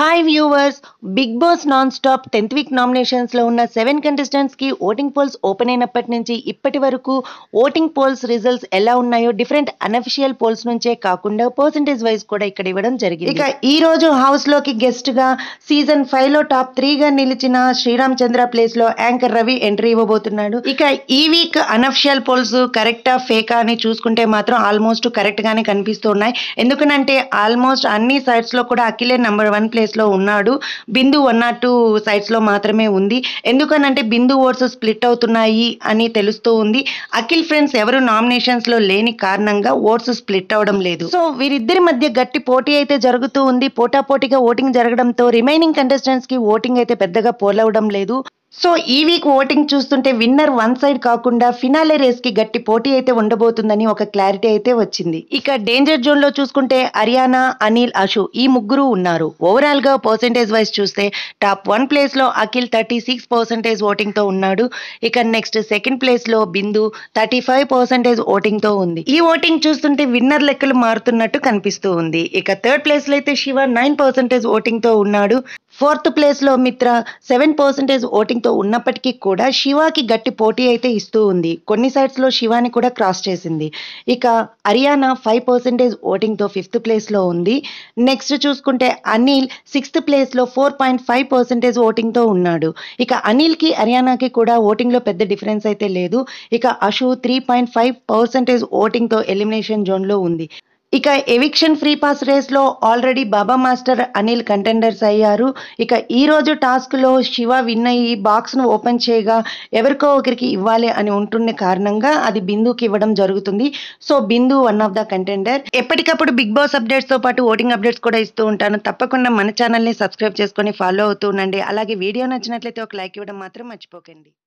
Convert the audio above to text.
hi viewers Big Boss non stop tenth week నామినేషన్స్లో ఉన్న seven కంటెస్టెంట్స్కి ఓటింగ్ పోల్స్ ఓపెన్ అయినప్పటి నుంచి ఇప్పటి వరకు ఓటింగ్ పోల్స్ రిజల్ట్స్ ఎలా ఉన్నాయో డిఫరెంట్ అనఫిషియల్ పోల్స్ నుంచే కాకుండా పర్సంటేజ్ వైజ్ కూడా ఇక్కడ ఇవ్వడం జరిగింది ఇక ఈ రోజు హౌస్లోకి గెస్ట్గా సీజన్ ఫైవ్లో టాప్ త్రీగా నిలిచిన శ్రీరామ్ చంద్ర ప్లేస్లో యాంకర్ రవి ఎంట్రీ ఇవ్వబోతున్నాడు ఇక ఈ వీక్ అనఫిషియల్ పోల్స్ కరెక్టా ఫేకా అని చూసుకుంటే మాత్రం ఆల్మోస్ట్ కరెక్ట్గానే కనిపిస్తున్నాయి ఎందుకనంటే ఆల్మోస్ట్ అన్ని సైడ్స్లో కూడా అఖిలే నంబర్ వన్ ప్లేస్లో ఉన్నాడు బిందు వన్ నాట్ టూ సైడ్స్లో మాత్రమే ఉంది ఎందుకనంటే బిందు ఓట్స్ స్ప్లిట్ అవుతున్నాయి అని తెలుస్తూ ఉంది అఖిల్ ఫ్రెండ్స్ ఎవరు నామినేషన్స్లో లేని కారణంగా ఓట్స్ స్ప్లిట్ అవడం లేదు సో వీరిద్దరి మధ్య గట్టి పోటీ అయితే జరుగుతూ ఉంది పోటాపోటీగా ఓటింగ్ జరగడంతో రిమైనింగ్ కంటెస్టెంట్స్కి ఓటింగ్ అయితే పెద్దగా పోలవడం లేదు సో ఈ వీక్ ఓటింగ్ చూస్తుంటే విన్నర్ వన్ సైడ్ కాకుండా ఫినాలే రేస్ కి గట్టి పోటీ అయితే ఉండబోతుందని ఒక క్లారిటీ అయితే వచ్చింది ఇక డేంజర్ జోన్ లో చూసుకుంటే హర్యానా అనిల్ అశు ఈ ముగ్గురు ఉన్నారు ఓవరాల్ గా పర్సెంటేజ్ వైజ్ చూస్తే టాప్ వన్ ప్లేస్ లో Akhil thirty six percentage voting తో ఉన్నాడు ఇక నెక్స్ట్ సెకండ్ ప్లేస్ లో Bindu thirty five percentage voting తో ఉంది ఈ ఓటింగ్ చూస్తుంటే విన్నర్ లెక్కలు మారుతున్నట్టు కనిపిస్తూ ఉంది ఇక థర్డ్ ప్లేస్ లో అయితే శివ నైన్ పర్సెంటేజ్ ఓటింగ్ తో ఉన్నాడు ఫోర్త్ ప్లేస్లో మిత్ర సెవెన్ పర్సెంటేజ్ ఓటింగ్తో ఉన్నప్పటికీ కూడా శివాకి గట్టి పోటీ అయితే ఇస్తూ ఉంది కొన్ని సైడ్స్లో శివాని కూడా క్రాస్ చేసింది ఇక హర్యానా ఫైవ్ పర్సెంటేజ్ ఓటింగ్తో ఫిఫ్త్ ప్లేస్లో ఉంది నెక్స్ట్ చూసుకుంటే అనిల్ సిక్స్త్ ప్లేస్లో ఫోర్ పాయింట్ ఫైవ్ పర్సెంటేజ్ ఓటింగ్తో ఉన్నాడు ఇక అనిల్కి హర్యానాకి కూడా ఓటింగ్లో పెద్ద డిఫరెన్స్ అయితే లేదు ఇక Ashu three point five percentage ఓటింగ్తో ఎలిమినేషన్ జోన్లో ఉంది ఇక ఎవిక్షన్ ఫ్రీ పాస్ రేస్లో already Baba master Anil contenders అయ్యారు ఇక ఈ రోజు టాస్క్లో శివ విన్ అయ్యి బాక్స్ను ఓపెన్ చేయగా ఎవరికో ఒకరికి ఇవ్వాలి అని ఉంటున్న కారణంగా అది బిందుకి ఇవ్వడం జరుగుతుంది so Bindu one of the contender ఎప్పటికప్పుడు బిగ్ బాస్ అప్డేట్స్తో పాటు ఓటింగ్ అప్డేట్స్ కూడా ఇస్తూ ఉంటాను తప్పకుండా మన ఛానల్ని సబ్స్క్రైబ్ చేసుకొని ఫాలో అవుతూ ఉండండి అలాగే వీడియో నచ్చినట్లయితే ఒక లైక్ ఇవ్వడం మాత్రం మర్చిపోకండి